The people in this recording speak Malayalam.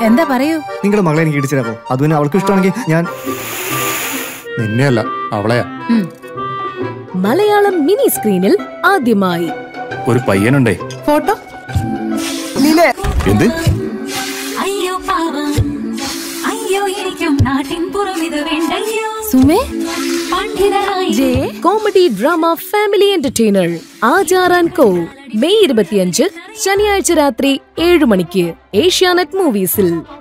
എന്താ പറയൂ നിങ്ങളുടെ മകളെ എനിക്ക് ഇടിച്ചിരാപ്പോ അത് പിന്നെ അവൾക്ക് ഇഷ്ടമാണെങ്കിൽ ഞാൻ നിന്നെയല്ല അവളെയാ ഉം. മലയാളം മിനി സ്ക്രീനിൽ ആദ്യമായി ഒരു പയ്യനുണ്ടേ ഫോട്ടോ എന്ത് അയ്യോ പാവം അയ്യോ എനിക്കും നാട്ടിൻ പുറം ഇത് വേണ്ടയ്യോ സുമേ പണ്ഡിതനായി ജെ comedy drama family entertainer Achar and co May ഇരുപത്തിയഞ്ച് ശനിയാഴ്ച രാത്രി ഏഴ് മണിക്ക് ഏഷ്യാനെറ്റ് മൂവീസിൽ